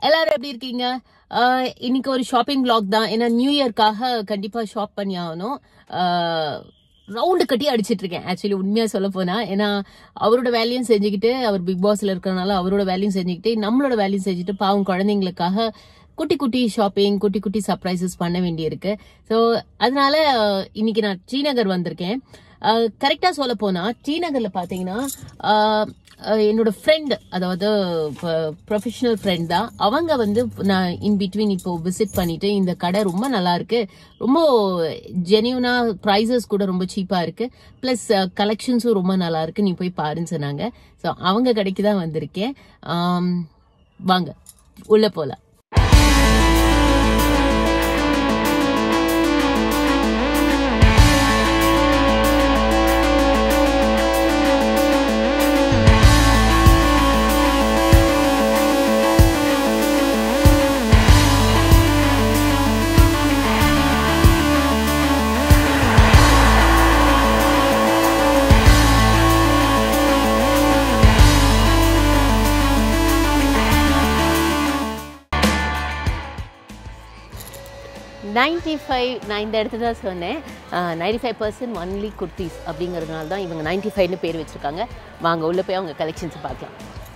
எல்லாரும் எப்படி இருக்கீங்க ஆஹ் இன்னைக்கு ஒரு ஷாப்பிங் vlog தான் ஏன்னா நியூ இயர்க்காக கண்டிப்பா ஷாப் பண்ணி ஆகணும் ரவுண்டு கட்டி அடிச்சிட்டு இருக்கேன் ஆக்சுவலி உண்மையா சொல்ல போனா ஏன்னா அவரோட வேலையும் செஞ்சுக்கிட்டு அவர் பிக் பாஸ்ல இருக்கறனால அவரோட வேலையும் செஞ்சுக்கிட்டு நம்மளோட வேலையும் செஞ்சுட்டு பாவம் குழந்தைங்களுக்காக குட்டி குட்டி ஷாப்பிங் குட்டி குட்டி சர்ப்ரைசஸ் பண்ண வேண்டியிருக்கு ஸோ அதனால ஆஹ் இன்னைக்கு நான் ஸ்ரீநகர் வந்திருக்கேன் கரெக்டா சொல்ல போனா ஸ்ரீநகர்ல பாத்தீங்கன்னா ஆஹ் அஹ் என்னோட ஃப்ரெண்ட் அதாவது ப்ரொஃபஷனல் ஃப்ரெண்ட் தான் அவங்க வந்து நான் இன் பிட்வீன் இப்போ விசிட் பண்ணிட்டு இந்த கடை ரொம்ப நல்லா இருக்கு ரொம்ப ஜெனியூனா ப்ரைஸஸ் கூட ரொம்ப சீப்பா இருக்கு ப்ளஸ் கலெக்ஷன்ஸும் ரொம்ப நல்லா இருக்கு நீ போய் பாருன்னு சொன்னாங்க ஸோ அவங்க கடைக்கு தான் வந்திருக்கேன் ஆம், வாங்க உள்ள போலாம் நைன்டி ஃபைவ் நான் இந்த இடத்துல தான் சொன்னேன் ninety five percent only kurtis அப்படிங்கிறதுனால தான் இவங்க நைன்டி ஃபைவ்னு பேர் வச்சுருக்காங்க வாங்க உள்ளே போய் அவங்க கலெக்ஷன்ஸ் பார்க்கலாம்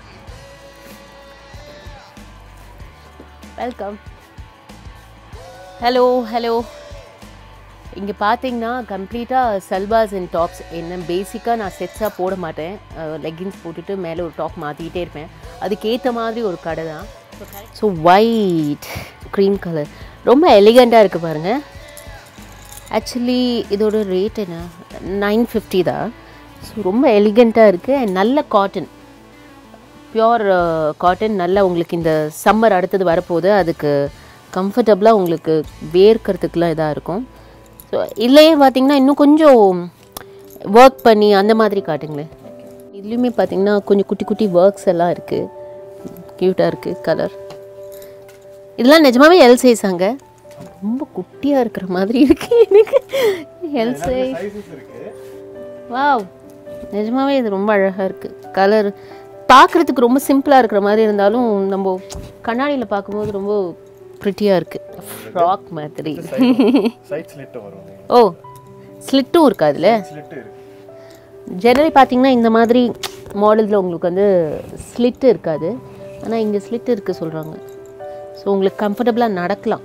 வெல்கம் ஹலோ ஹலோ இங்கே பார்த்தீங்கன்னா கம்ப்ளீட்டாக சல்வாஸ் அண்ட் டாப்ஸ் என்ன பேசிக்காக நான் செட்ஸாக போட மாட்டேன் லெகின்ஸ் போட்டுட்டு மேலே ஒரு டாப் மாற்றிக்கிட்டே இருப்பேன் அதுக்கேற்ற மாதிரி ஒரு கடை தான் ஸோ ஒயிட் க்ரீம் கலர் ரொம்ப எலிகண்ட்டாக இருக்குது பாருங்கள் ஆக்சுவலி இதோட ரேட் என்ன நைன் ஃபிஃப்டி தான் ஸோ ரொம்ப எலிகண்ட்டாக இருக்குது அண்ட் நல்ல காட்டன் பியோர் காட்டன் நல்லா உங்களுக்கு இந்த சம்மர் அடுத்தது வரப்போகுது அதுக்கு கம்ஃபர்டபுளாக உங்களுக்கு வேர்க்கிறதுக்குலாம் இதாக இருக்கும் ஸோ இல்லையே பார்த்தீங்கன்னா இன்னும் கொஞ்சம் ஒர்க் பண்ணி அந்த மாதிரி காட்டுங்களேன் இதுலேயுமே பார்த்தீங்கன்னா கொஞ்சம் குட்டி குட்டி ஒர்க்ஸ் எல்லாம் இருக்குது க்யூட்டாக இருக்குது கலர் இதெல்லாம் நிஜமாவே எல் சைஸாங்க ரொம்ப குட்டியாக இருக்கிற மாதிரி இருக்கு எனக்கு எல் சைஸ் சைஸஸ் இருக்கு வாவ் நிஜமாவே இது ரொம்ப அழகாக இருக்குது கலர் பார்க்குறதுக்கு ரொம்ப சிம்பிளாக இருக்கிற மாதிரி இருந்தாலும் நம்ம கண்ணாடியில் பார்க்கும்போது ரொம்ப ப்ரிட்டியாக இருக்குது ஃப்ராக் மாதிரி சைட் ஸ்லிட் வரும் ஓ ஸ்லிட்டும் இருக்கா அதில் ஸ்லிட் இருக்கு ஜெனரலி பார்த்தீங்கன்னா இந்த மாதிரி மாடலில் உங்களுக்கு வந்து ஸ்லிட் இருக்காது ஆனால் இங்கே ஸ்லிட் இருக்குது சொல்கிறாங்க ஸோ உங்களுக்கு கம்ஃபர்டபுளாக நடக்கலாம்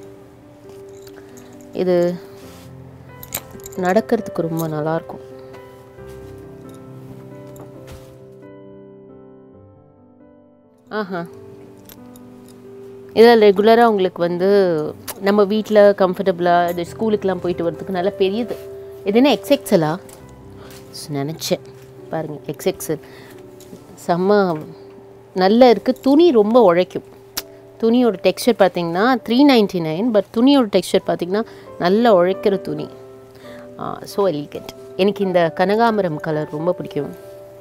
இது நடக்கிறதுக்கு ரொம்ப நல்லாயிருக்கும் ஆஹா இதில் ரெகுலராக உங்களுக்கு வந்து நம்ம வீட்டில் கம்ஃபர்டபுளாக இது ஸ்கூலுக்கெலாம் போயிட்டு வரதுக்கு நல்லா பெரியது இது என்ன எக்ஸ்எக்ஸலா நினச்சேன் பாருங்கள் எக்ஸ்எக்ஸல் செம்ம நல்லா இருக்குது துணி ரொம்ப உழைக்கும் துணியோட டெக்ஸ்சர் பார்த்தீங்கன்னா த்ரீ நைன்ட்டி நைன் பட் துணியோட டெக்ஸ்சர் பார்த்தீங்கன்னா நல்லா உழைக்கிற துணி ஸோ எலிகண்ட் எனக்கு இந்த கனகாமரம் கலர் ரொம்ப பிடிக்கும்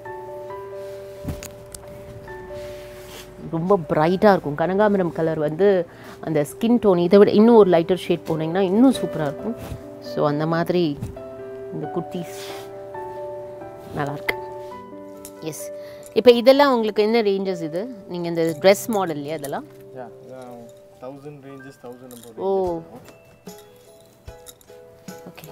ரொம்ப பிரைட்டாக இருக்கும் கனகாமரம் கலர் வந்து அந்த ஸ்கின் டோன் இதை விட இன்னும் ஒரு லைட்டர் ஷேட் போனீங்கன்னா இன்னும் சூப்பராக இருக்கும் ஸோ அந்த மாதிரி இந்த குர்த்திஸ் நல்லாயிருக்கு எஸ் இப்போ இதெல்லாம் உங்களுக்கு என்ன ரேஞ்சஸ் இது நீங்கள் இந்த ட்ரெஸ் மாடல் இல்லையா இதெல்லாம் yeah thousand ranges thousand oh okay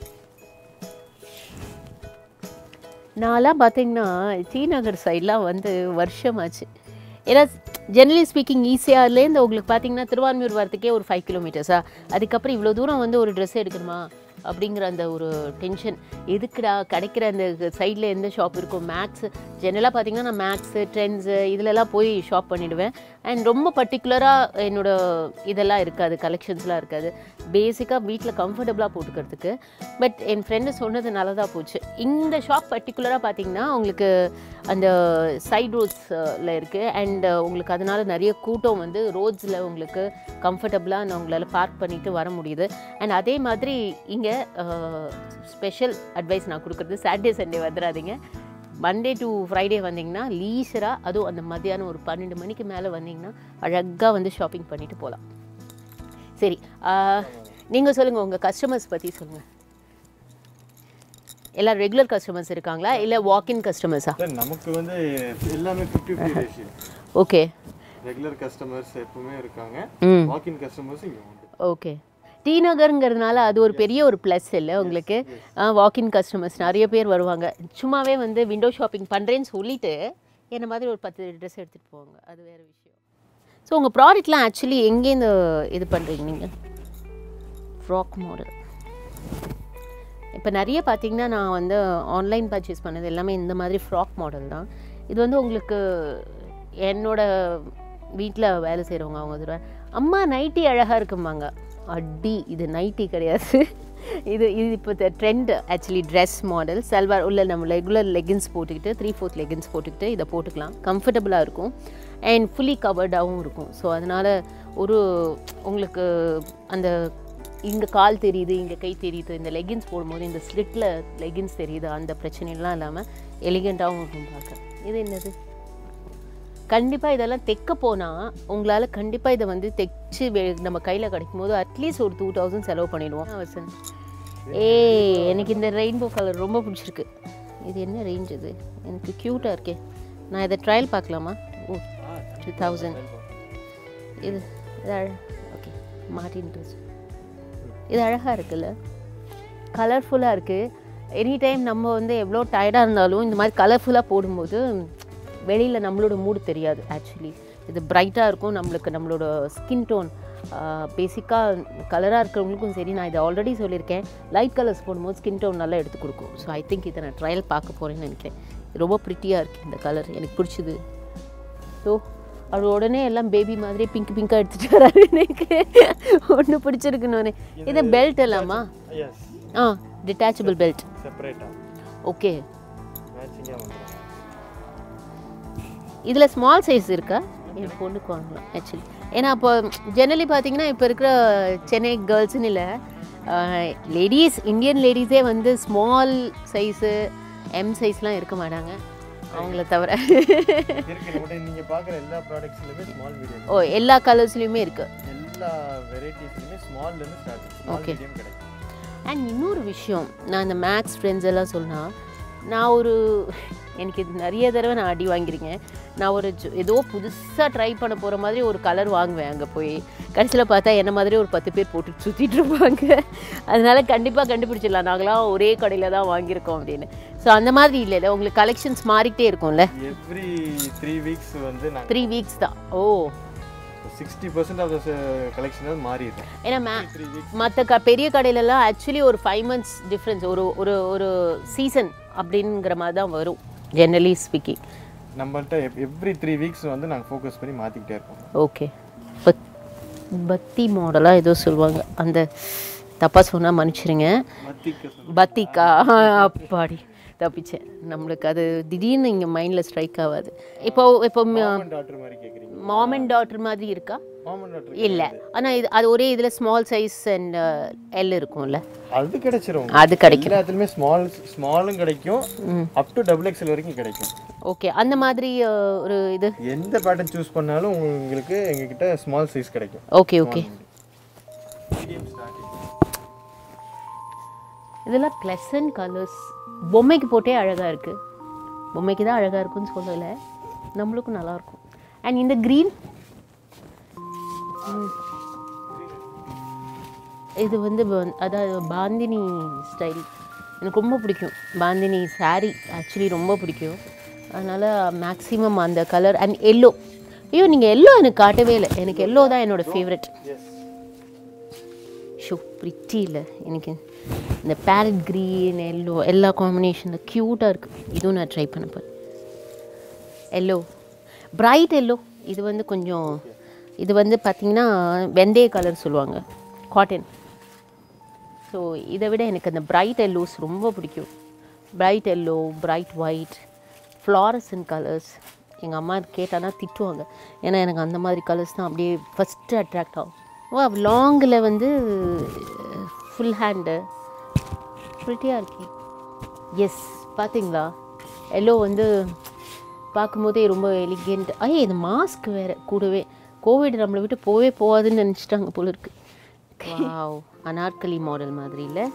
நான்லாம் பார்த்தீங்கன்னா ஸ்ரீநகர் சைட்லாம் வந்து வருஷமாச்சு ஏன்னா ஜெனரலி ஸ்பீக்கிங் ஈஸியாகலேருந்து உங்களுக்கு பார்த்தீங்கன்னா திருவான்மியூர் வரத்துக்கே ஒரு ஃபைவ் கிலோமீட்டர்ஸா அதுக்கப்புறம் இவ்வளோ தூரம் வந்து ஒரு ட்ரெஸ் எடுக்கணுமா அப்படிங்கிற அந்த ஒரு டென்ஷன் எதுக்குடா கிடைக்கிற அந்த சைடில் எந்த ஷாப் இருக்கும் மேக்ஸ் ஜெனரலாக பார்த்தீங்கன்னா நான் மேக்ஸு ட்ரெண்ட்ஸு இதிலெல்லாம் போய் ஷாப் பண்ணிவிடுவேன் அண்ட் ரொம்ப பர்டிகுலராக என்னோட இதெல்லாம் இருக்காது கலெக்ஷன்ஸ்லாம் இருக்காது பேசிக்காக வீட்டில் கம்ஃபர்டபுளாக போட்டுக்கிறதுக்கு பட் என் ஃப்ரெண்டு சொன்னது நல்லதாக போச்சு இந்த ஷாப் பர்டிகுலராக பார்த்தீங்கன்னா உங்களுக்கு அந்த சைட் ரோட்ஸில் இருக்குது அண்ட் உங்களுக்கு அதனால நிறைய கூட்டம் வந்து ரோட்ஸில் உங்களுக்கு கம்ஃபர்டபுளாக நான் உங்களால் பார்க் பண்ணிட்டு வர முடியுது அண்ட் அதே மாதிரி இங்கே ஸ்பெஷல் அட்வைஸ் நான் கொடுக்குறது சாட்டர்டே சண்டே வந்துடாதீங்க மண்டே டு ஃப்ரைடே வந்தீங்கன்னா லீசராக அதுவும் அந்த மத்தியானம் ஒரு பன்னெண்டு மணிக்கு மேலே வந்தீங்கன்னா அழகாக வந்து ஷாப்பிங் பண்ணிட்டு போகலாம் சரி நீங்கள் சொல்லுங்கள் உங்கள் கஸ்டமர்ஸ் பற்றி சொல்லுங்கள் எல்லாம் ரெகுலர் கஸ்டமர்ஸ் இருக்காங்களா இல்லை வாக்கின் கஸ்டமர்ஸா சார் நமக்கு வந்து எல்லாமே fifty fifty ratio okay regular customers எப்பவுமே இருக்காங்க ம் வாக்கின் கஸ்டமர்ஸ் இங்க உண்டு ஓகே டி நகருங்கிறதுனால அது ஒரு பெரிய ஒரு ப்ளஸ் இல்லை உங்களுக்கு வாக்கின் கஸ்டமர்ஸ் நிறைய பேர் வருவாங்க சும்மாவே வந்து விண்டோ ஷாப்பிங் பண்ணுறேன்னு சொல்லிட்டு என்ன மாதிரி ஒரு பத்து ட்ரெஸ் எடுத்துகிட்டு போவாங்க அது வேறு விஷயம் ஸோ உங்கள் ப்ராடக்ட்லாம் ஆக்சுவலி எங்கேருந்து இது பண்ணுறீங்க நீங்கள் ஃப்ராக் மாடல் இப்போ நிறைய பார்த்தீங்கன்னா நான் வந்து ஆன்லைன் பர்ச்சேஸ் பண்ணது எல்லாமே இந்த மாதிரி ஃப்ராக் மாடல் தான் இது வந்து உங்களுக்கு என்னோட வீட்டில் வேலை செய்கிறவங்க அவங்க சொல்லுவாங்க அம்மா நைட்டி அழகாக இருக்குமாங்க அடி இது நைட்டி கிடையாது இது இது இப்போ trend actually dress model salwar உள்ள நம்ம ரெகுலர் லெகின்ஸ் போட்டுக்கிட்டு த்ரீ ஃபோர்த் லெகின்ஸ் போட்டுக்கிட்டு இதை போட்டுக்கலாம் கம்ஃபர்டபுளாக இருக்கும் அண்ட் ஃபுல்லி கவர்டாகவும் இருக்கும் ஸோ அதனால் ஒரு உங்களுக்கு அந்த இங்கே கால் தெரியுது இங்கே கை தெரியுது இந்த லெகின்ஸ் போடும்போது இந்த ஸ்லிட்டில் லெகின்ஸ் தெரியுது அந்த பிரச்சனைலாம் இல்லாமல் எலிகண்ட்டாகவும் இருக்கும் பார்க்க இது என்னது கண்டிப்பாக இதெல்லாம் தைக்க போனால் உங்களால் கண்டிப்பாக இதை வந்து தைச்சு வெ- நம்ம கையில் கிடைக்கும் போது அட்லீஸ்ட் ஒரு டூ தௌசண்ட் செலவு பண்ணிடுவோம் அவசன் ஏய் எனக்கு இந்த ரெயின்போ கலர் ரொம்ப பிடிச்சிருக்கு இது என்ன ரேஞ்ச் இது எனக்கு க்யூட்டாக இருக்கே நான் இதை ட்ரையல் பார்க்கலாமா ஓ டூ தௌசண்ட் இது இது ஓகே மார்டின் ட்ரெஸ் இது அழகாக இருக்குல்ல கலர்ஃபுல்லாக இருக்குது எனி டைம் நம்ம வந்து எவ்வளோ டயர்டாக இருந்தாலும் இந்த மாதிரி கலர்ஃபுல்லாக போடும்போது வெளியில் நம்மளோட மூடு தெரியாது ஆக்சுவலி இது பிரைட்டாக இருக்கும் நம்மளுக்கு நம்மளோட ஸ்கின் டோன் பேசிக்காக கலராக இருக்கிறவங்களுக்கும் சரி நான் இதை ஆல்ரெடி சொல்லியிருக்கேன் லைட் கலர்ஸ் போடும்போது ஸ்கின் டோன் நல்லா எடுத்து கொடுக்கும் ஸோ ஐ திங்க் இதை நான் ட்ரையல் பார்க்க போகிறேன்னு நினைக்கிறேன் இது ரொம்ப ப்ரிட்டியாக இருக்குது இந்த கலர் எனக்கு பிடிச்சது ஸோ அவர் உடனே எல்லாம் பேபி மாதிரி பிங்க் பிங்காக எடுத்துகிட்டு வராரு எனக்கு ஒன்று பிடிச்சிருக்குன்னு இது பெல்ட் எல்லாமா எஸ் ஆ டிட்டாச்சபிள் பெல்ட் செப்பரேட்டா ஓகே மேட்சிங்காக வந்துடும் இதில் ஸ்மால் சைஸ் இருக்கா என் பொண்ணுக்கு வாங்கலாம் ஆக்சுவலி ஏன்னா அப்போ ஜெனரலி பார்த்தீங்கன்னா இப்போ இருக்கிற சென்னை கேர்ள்ஸ்னு இல்லை லேடிஸ் இந்தியன் லேடிஸே வந்து ஸ்மால் சைஸு எம் சைஸ்லாம் இருக்க மாட்டாங்க அவங்கள தவிர இருக்கு நம்மகிட்ட நீங்க பார்க்குற எல்லா ப்ராடக்ட்ஸ்லையுமே ஸ்மால் மீடியம் ஓ எல்லா கலர்ஸ்லையுமே இருக்குது எல்லா வெரைட்டிஸ்லையுமே ஸ்மால்ல இருந்து ஸ்டார்ட் ஸ்மால் Okay. மீடியம் கிடைக்கும் அண்ட் இன்னொரு விஷயம் நான் இந்த மேக்ஸ் ஃப்ரெண்ட்ஸ் எல்லாம் சொன்னால் நான் ஒரு எனக்கு இது நிறைய தடவை நான் அடி வாங்கியிருக்கேன் நான் ஒரு ஜு- ஏதோ புதுசாக ட்ரை பண்ண போகிற மாதிரி ஒரு கலர் வாங்குவேன் அங்கே போய் கடைசியில் பார்த்தா என்ன மாதிரி ஒரு பத்து பேர் போட்டு சுற்றிட்டு இருப்பாங்க அதனால கண்டிப்பாக கண்டுபிடிச்சிடலாம் நாங்களாம் ஒரே கடையில் தான் வாங்கியிருக்கோம் அப்படின்னு ஸோ அந்த மாதிரி இல்லைல்ல உங்களுக்கு கலெக்ஷன்ஸ் மாறிக்கிட்டே இருக்கும்ல எவ்ரி த்ரீ வீக்ஸ் வந்து நாங்கள் த்ரீ வீக்ஸ் தான் ஓ sixty percent of the collection மாறிடுறோம் ஏன்னா மே த்ரீ வீக்ஸ் மற்ற க பெரிய கடையிலலாம் ஆக்சுவலி ஒரு ஃபைவ் மந்த்ஸ் டிஃப்ரென்ஸ் ஒரு ஒரு ஒரு சீசன் அப்படிங்கிற மாதிரி தான் வரும் ஜெனரலி ஸ்பீக்கிங் நம்மள்ட்ட எவ்ரி த்ரீ வீக்ஸ் வந்து நாங்கள் ஃபோக்கஸ் பண்ணி மாற்றிக்கிட்டே இருக்கோம் ஓகே பத் பக்தி மாடலாக ஏதோ சொல்லுவாங்க அந்த தப்பாக சொன்னால் மன்னிச்சிருங்க மத்திக்கு பத்திக்கா அப்பாடி தப்பிச்சேன் நம்மளுக்கு அது திடீர்னு இங்கே மைண்டில் ஸ்ட்ரைக் ஆகாது இப்போ இப்போ மாமன் டாக்டர் மாதிரி கேட்குறீங்க மாம் அண்ட் டாட்டர் மாதிரி இருக்கா மாமன் டாக்டர் இல்லை ஆனால் இது அது ஒரே இதில் ஸ்மால் சைஸ் அண்ட் எல் இருக்கும்ல அது கிடைச்சிரும் அது கிடைக்கும் எல்லாத்துலயுமே ஸ்மால் ஸ்மாலும் கிடைக்கும் அப் டு டபுள் எக்ஸ்எல் வரைக்கும் கிடைக்கும் ஓகே அந்த மாதிரி அஹ், ஒரு இது எந்த பேட்டர்ன் சூஸ் பண்ணாலும் உங்களுக்கு எங்ககிட்ட ஸ்மால் சைஸ் கிடைக்கும் ஓகே ஓகே இதெல்லாம் ப்ளசன்ட் கலர்ஸ் பொம்மைக்கு போட்டே அழகாக இருக்குது பொம்மைக்கு தான் அழகாக இருக்குன்னு சொல்லலை நம்மளுக்கும் நல்லாயிருக்கும் அண்ட் இந்த க்ரீன் இது வந்து வ- அதாவது பாந்தினி ஸ்டைல் எனக்கு ரொம்ப பிடிக்கும் பாந்தினி saree ஆக்சுவலி ரொம்ப பிடிக்கும் அதனால் மேக்ஸிமம் அந்த கலர் அண்ட் எல்லோ ஐயோ நீங்கள் எல்லோ எனக்கு காட்டவே இல்லை எனக்கு எல்லோ தான் என்னோடய ஃபேவரட் ஷோ ப்ரிட்டி இல்லை எனக்கு இந்த பேரட் க்ரீன் எல்லோ எல்லா காம்பினேஷனில் க்யூட்டாக இருக்குது இதுவும் நான் ட்ரை பண்ண போகிறேன் எல்லோ பிரைட் எல்லோ இது வந்து கொஞ்சம் இது வந்து பார்த்திங்கன்னா வெந்தய கலர் சொல்லுவாங்க காட்டன் ஸோ இதை விட எனக்கு அந்த பிரைட் எல்லோஸ் ரொம்ப பிடிக்கும் bright yellow bright white fluorescent colours எங்கள் அம்மா கேட்டானா திட்டுவாங்க ஏன்னா எனக்கு அந்த மாதிரி கலர்ஸ் தான் அப்படியே ஃபஸ்ட்டு அட்ராக்ட் ஆகும் ஓ லாங்கில் வந்து ஃபுல் ஹேண்டு ப்ரிட்டியாக இருக்கே எஸ் பார்த்தீங்களா எல்லோ வந்து பார்க்கும்போதே ரொம்ப எலிகெண்ட் ஐயே இது மாஸ்க் வேறு கூடவே கோவிட் நம்மளை விட்டு போவே போகாதுன்னு நினச்சிட்டாங்க போல இருக்கு வாவ் அனார்கலி மாடல் மாதிரி இல்லை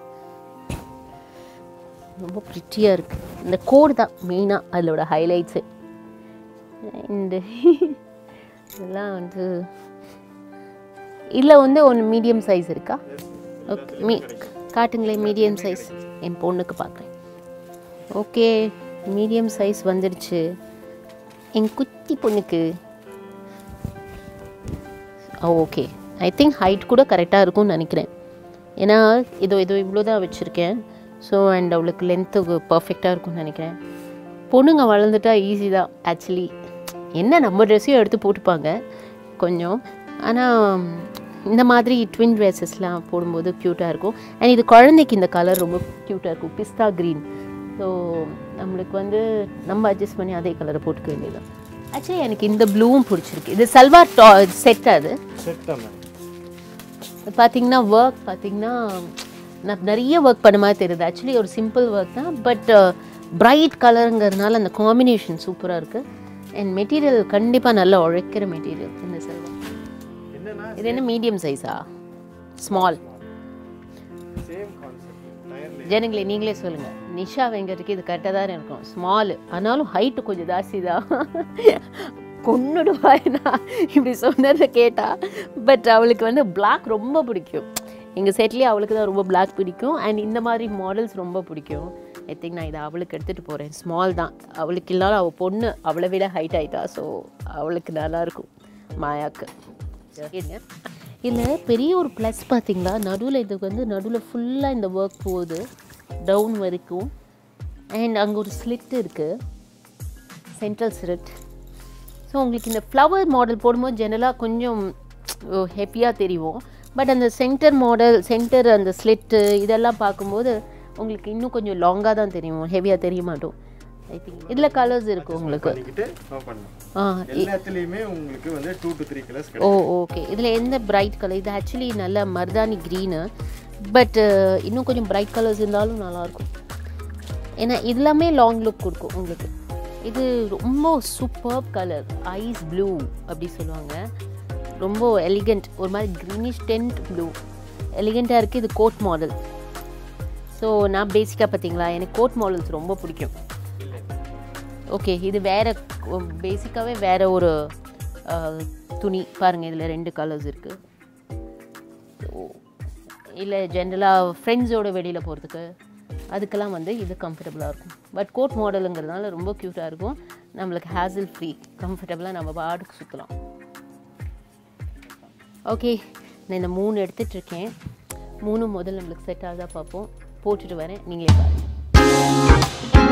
ரொம்ப ப்ரிட்டியாக இருக்குது இந்த கோடு தான் மெயினாக அதோட ஹைலைட்ஸு இந்த இதெல்லாம் வந்து இதில் வந்து ஒன்று மீடியம் சைஸ் இருக்கா ஓகே மீ காட்டுங்களேன் மீடியம் சைஸ் என் பொண்ணுக்கு பார்க்குறேன் ஓகே மீடியம் சைஸ் வந்துடுச்சு என் குட்டி பொண்ணுக்கு ஓகே ஐ திங்க் ஹைட் கூட கரெக்டாக இருக்கும்னு நினைக்கிறேன் ஏன்னா இதோ இதோ இவ்வளோ தான் வச்சுருக்கேன் ஸோ அண்ட் அவளுக்கு லென்த்து பர்ஃபெக்டாக இருக்கும்னு நினைக்கிறேன் பொண்ணுங்க வளர்ந்துட்டா ஈஸி தான் ஆக்சுவலி என்ன நம்ம ட்ரெஸ்ஸையும் எடுத்து போட்டுப்பாங்க கொஞ்சம் ஆனால் இந்த மாதிரி ட்வின் ட்ரெஸ்ஸஸ்லாம் போடும்போது க்யூட்டாக இருக்கும் அண்ட் இது குழந்தைக்கு இந்த கலர் ரொம்ப க்யூட்டாக இருக்கும் பிஸ்தா க்ரீன் ஸோ நம்மளுக்கு வந்து நம்ம அட்ஜஸ்ட் பண்ணி அதே கலரை போட்டுக்க வேண்டியது ஆக்சுவலி எனக்கு இந்த ப்ளூவும் பிடிச்சிருக்கு இது சல்வார் டா செட் அது செட் தான் மேம் இது பார்த்தீங்கன்னா ஒர்க் பார்த்தீங்கன்னா நான் நிறைய ஒர்க் பண்ண மாதிரி தெரியுது ஆக்சுவலி ஒரு சிம்பிள் ஒர்க் தான் பட் பிரைட் கலருங்கிறதுனால அந்த காம்பினேஷன் சூப்பராக இருக்குது அண்ட் மெட்டீரியல் கண்டிப்பாக நல்லா உழைக்கிற மெட்டீரியல் இந்த செல்வம் என்னன்னா இது என்ன மீடியம் சைஸா ஸ்மால் சேம் கான்செப்ட் டயர்ல ஜனங்களே நீங்களே சொல்லுங்கள் நிஷா வெங்கருக்கு இது கரெக்டாக தான் இருக்கும் ஸ்மால் ஆனாலும் ஹைட்டு கொஞ்சம் ஜாஸ்தி தான் கொன்னுடுவா நான் இப்படி சொன்னதை கேட்டா பட் அவளுக்கு வந்து Black ரொம்ப பிடிக்கும் எங்கள் செட்லேயே அவளுக்கு தான் ரொம்ப Black பிடிக்கும் அண்ட் இந்த மாதிரி மாடல்ஸ் ரொம்ப பிடிக்கும் ஐ திங்க் நான் இதை அவளுக்கு எடுத்துகிட்டு போகிறேன் ஸ்மால் தான் அவளுக்கு இல்லாத அவள் பொண்ணு அவளை விட ஹைட் ஆயிட்டா ஸோ அவளுக்கு நல்லாயிருக்கும் மாயாக்கு இருங்க இதில் பெரிய ஒரு ப்ளஸ் பார்த்தீங்களா நடுவில் இதுக்கு வந்து நடுவில் ஃபுல்லாக இந்த ஒர்க் போகுது டவுன் வரைக்கும் அண்ட் அங்கே ஒரு ஸ்லிட் இருக்குது சென்ட்ரல் ஸ்லிட் ஸோ உங்களுக்கு இந்த ஃப்ளவர் மாடல் போடும்போது ஜெனரலாக கொஞ்சம் ஹெப்பியாக தெரியும் பட் அந்த சென்டர் மாடல் சென்டர் அந்த ஸ்லிட்டு இதெல்லாம் பார்க்கும்போது உங்களுக்கு இன்னும் கொஞ்சம் லாங்காக தான் தெரியும் ஹெவியாக தெரிய மாட்டோம் ஐ திங்க் இதில் கலர்ஸ் இருக்குது உங்களுக்கு பண்ணிக்கிட்டு நோ பண்ணலாம் ஆ எல்லாத்துலேயுமே உங்களுக்கு வந்து டூ டு த்ரீ கலர்ஸ் ஓ கிடைக்கும் ஓகே இதில் எந்த பிரைட் கலர் இது ஆக்சுவலி நல்ல மருதாணி க்ரீனு பட் இன்னும் கொஞ்சம் பிரைட் கலர்ஸ் இருந்தாலும் நல்லாயிருக்கும் ஏன்னா இது எல்லாமே லாங் லுக் கொடுக்கும் உங்களுக்கு இது ரொம்ப சூப்பர் கலர் ஐஸ் ப்ளூ அப்படி சொல்லுவாங்க ரொம்ப எலிகண்ட் ஒரு மாதிரி க்ரீனிஷ் டென்ட் ப்ளூ எலிகண்ட்டாக இருக்குது இது கோட் மாடல் ஸோ நான் பேசிக்காக பார்த்தீங்களா எனக்கு கோட் மாடல்ஸ் ரொம்ப பிடிக்கும் ஓகே இது வேற பேசிக்காகவே வேற ஒரு அஹ், துணி பாருங்க இதில் ரெண்டு கலர்ஸ் இருக்குது இல்லை ஜென்ரலாக ஃப்ரெண்ட்ஸோட வெளியில் போகிறதுக்கு அதுக்கெல்லாம் வந்து இது கம்ஃபர்டபுளாக இருக்கும் பட் கோட் மாடலுங்கிறதுனால ரொம்ப க்யூட்டாக இருக்கும் நம்மளுக்கு ஹேசில் ஃப்ரீ கம்ஃபர்டபுளாக நம்ம பாட்டுக்கு சுற்றலாம் ஓகே நான் இந்த மூணு எடுத்துட்டு இருக்கேன் மூணு முதல்ல நம்மளுக்கு செட் ஆகுதா பார்ப்போம் போட்டுட்டு வரேன் நீங்களே பாருங்க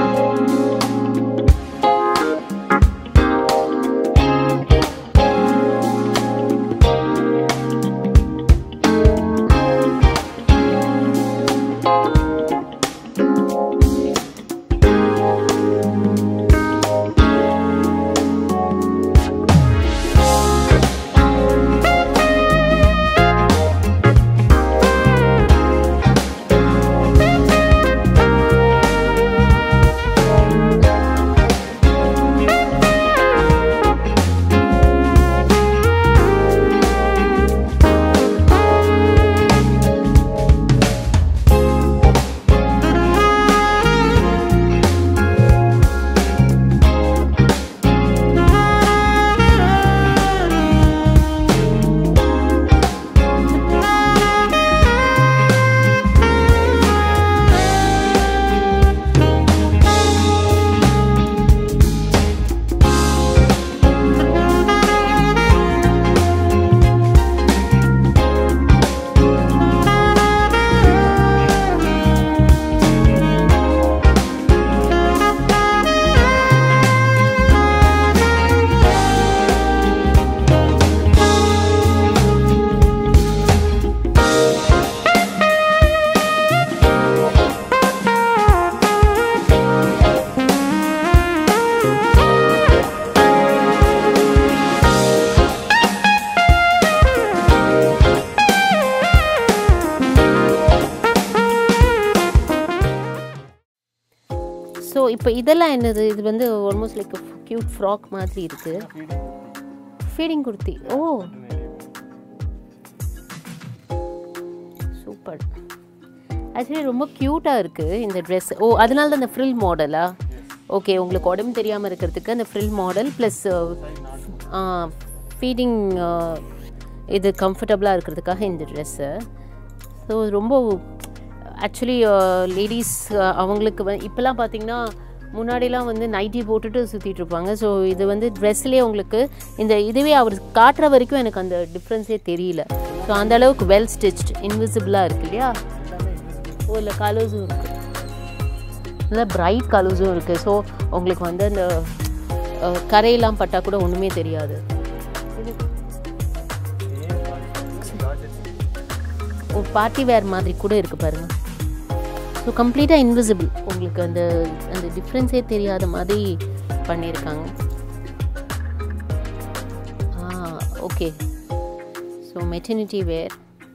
ஸோ இப்போ இதெல்லாம் என்னது இது வந்து ஆல்மோஸ்ட் லைக் க்யூட் ஃப்ராக் மாதிரி இருக்கு ஃபீடிங் குர்த்தி ஓ சூப்பர் ஆக்சுவலி ரொம்ப க்யூட்டாக இருக்குது இந்த ட்ரெஸ் ஓ அதனால தான் இந்த ஃப்ரில் மாடலா ஓகே உங்களுக்கு உடம்பு தெரியாமல் இருக்கிறதுக்கு அந்த ஃப்ரில் மாடல் ப்ளஸ் ஃபீடிங் இது கம்ஃபர்டபுளாக இருக்கிறதுக்காக இந்த ட்ரெஸ்ஸு ஸோ ரொம்ப ஆக்சுவலி லேடிஸ் அவங்களுக்கு வந்து இப்போலாம் பார்த்தீங்கன்னா முன்னாடிலாம் வந்து நைட்டி போட்டுட்டு சுற்றிட்டு இருப்பாங்க ஸோ இது வந்து ட்ரெஸ்லேயே உங்களுக்கு இந்த இதுவே அவர் காட்டுற வரைக்கும் எனக்கு அந்த டிஃப்ரென்ஸே தெரியல ஸோ அந்த அளவுக்கு வெல் ஸ்டிச்ட் இன்விசிபிளாக இருக்கு இல்லையா ஓ இல்லை கலர்ஸும் இருக்குது நல்ல பிரைட் கலர்ஸும் இருக்குது ஸோ உங்களுக்கு வந்து அந்த அஹ், கரையெல்லாம் பட்டால் கூட ஒன்றுமே தெரியாது ஒரு பார்ட்டி வேர் மாதிரி கூட இருக்குது பாருங்க ஸோ கம்ப்ளீட்டாக இன்விசிபிள் உங்களுக்கு அந்த அந்த டிஃப்ரென்ஸே தெரியாத மாதிரி பண்ணியிருக்காங்க ஆ okay so maternity wear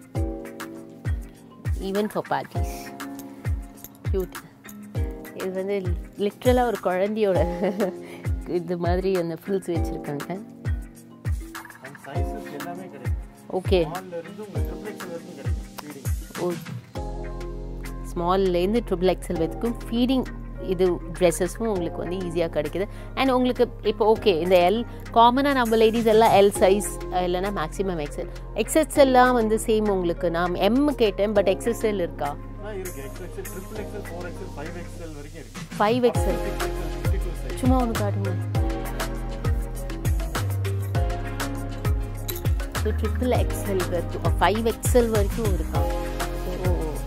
even for parties cute இது வந்து லிட்ரலாக ஒரு குழந்தையோட இது மாதிரி அந்த ஃபில்ஸ் வச்சுருக்காங்க அந்த சைஸஸ் எல்லாமே கிடைக்கும் ஓகே ஸ்மால்ல இருந்து உங்களுக்கு ட்ரிபிள் வரைக்கும் கிடைக்கும் ஃபீடிங் ஓ ஸ்மால்லேருந்து ட்ரிபிள் எக்ஸல் வரைக்கும் ஃபீடிங் இது ட்ரெஸ்ஸஸும் உங்களுக்கு வந்து ஈஸியாக கிடைக்குது அண்ட் உங்களுக்கு இப்போ ஓகே இந்த எல் காமனாக நம்ம லேடிஸ் எல்லாம் எல் சைஸ் இல்லைன்னா மேக்ஸிமம் எக்ஸல் எக்ஸ்எஸ்எல்லாம் வந்து சேம் உங்களுக்கு நான் எம் கேட்டேன் பட் எக்ஸ்எஸ்எல் இருக்கா ஆ இருக்கு XL triple XL four XL five XL வரைக்கும் இருக்கு five XL six XL fifty two size சும்மா ஒன்று காட்டுங்க ஸோ ட்ரிபிள் எக்ஸல் வரைக்கும் ஃபைவ் எக்ஸல் வரைக்கும் இருக்கா ஓ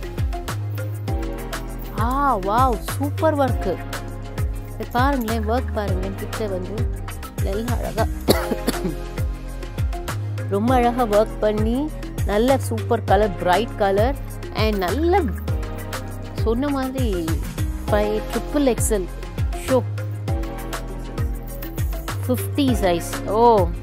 ஆ வாவ் சூப்பர் ஒர்க்கு பாருங்களேன் ஒர்க் பாருங்களேன் கிட்ட வந்து நல்லா அழகாக ரொம்ப அழகாக ஒர்க் பண்ணி நல்ல super colour bright colour and நல்ல சொன்ன மாதிரி five triple XL show fifty size ஓ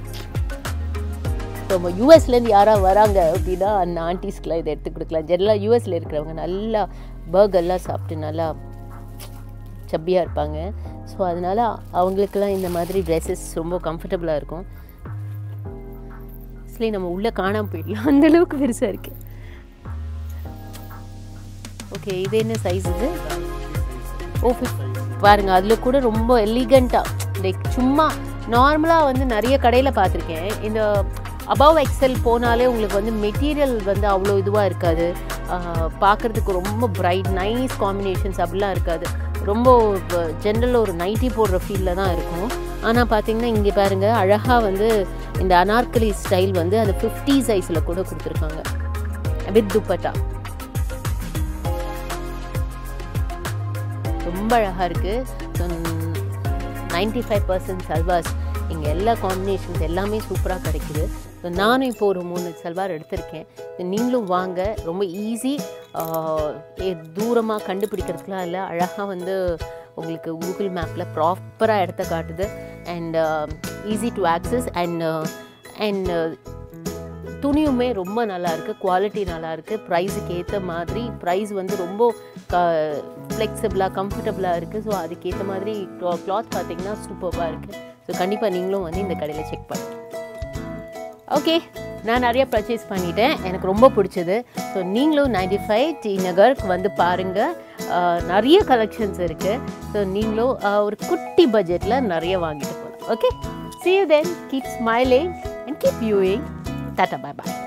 நம்ம யூஎஸ்லேருந்து யாராவது வராங்க அப்படின்னா அந்த ஆண்டிஸ்க்கெலாம் இதை எடுத்து கொடுக்கலாம் ஜெனரலாக யூஎஸில் இருக்கிறவங்க நல்லா பர்கர்லாம் சாப்பிட்டு நல்லா சப்பியாக இருப்பாங்க ஸோ அதனால் அவங்களுக்கெல்லாம் இந்த மாதிரி ட்ரெஸ்ஸஸ் ரொம்ப கம்ஃபர்டபுளாக இருக்கும் ஆக்சுவலி நம்ம உள்ளே காணாமல் போயிடலாம் அந்த அளவுக்கு பெருசாக இருக்குது ஓகே இது என்ன சைஸ் இது ஓ ஃபிஃப்ட் பாருங்க அதில் கூட ரொம்ப எலிகண்ட்டாக லைக் சும்மா நார்மலாக வந்து நிறைய கடையில் பார்த்துருக்கேன் இந்த அபவ் எக்ஸல் போனாலே உங்களுக்கு வந்து மெட்டீரியல் வந்து அவ்வளோ இதுவாக இருக்காது பார்க்குறதுக்கு ரொம்ப பிரைட் நைஸ் காம்பினேஷன்ஸ் அப்படிலாம் இருக்காது ரொம்ப ஜென்ரல் ஒரு நைட்டி போடுற ஃபீலில் தான் இருக்கும் ஆனால் பார்த்தீங்கன்னா இங்கே பாருங்கள் அழகாக வந்து இந்த அனார்கலி ஸ்டைல் வந்து அது ஃபிஃப்டி சைஸில் கூட கொடுத்துருக்காங்க வித் துப்பட்டா ரொம்ப அழகாக இருக்குது நைன்டி ஃபைவ் பர்சன்ட் சல்வாஸ் இங்கே எல்லா காம்பினேஷன்ஸ் எல்லாமே சூப்பராக கிடைக்குது ஸோ நானும் இப்போ ஒரு மூணு சல்வார் எடுத்திருக்கேன் So நீங்களும் வாங்க ரொம்ப ஈஸி தூரமாக கண்டுபிடிக்கிறதுக்குலாம் இல்லை அழகாக வந்து உங்களுக்கு கூகுள் மேப்பில் ப்ராப்பராக இடத்த காட்டுது and easy to access and and துணியுமே ரொம்ப நல்லா இருக்குது குவாலிட்டி நல்லா இருக்குது ப்ரைஸுக்கு ஏற்ற மாதிரி ப்ரைஸ் வந்து ரொம்ப க ஃப்ளெக்சிபிளாக கம்ஃபர்டபுளாக இருக்குது ஸோ அதுக்கேற்ற மாதிரி கிளாத் பார்த்தீங்கன்னா சூப்பராக இருக்குது ஸோ கண்டிப்பாக நீங்களும் வந்து இந்த கடையில் செக் பண்ணுங்கள் ஓகே நான் நிறைய பர்ச்சேஸ் பண்ணிட்டேன் எனக்கு ரொம்ப பிடிச்சது ஸோ நீங்களும் நைன்டி ஃபைவ் டி நகருக்கு வந்து பாருங்கள் நிறைய கலெக்ஷன்ஸ் இருக்குது ஸோ நீங்களும் ஆஹ், ஒரு குட்டி பட்ஜெட்டில் நிறைய வாங்கிட்டு போகலாம் okay see you then keep smiling and keep viewing tata bye bye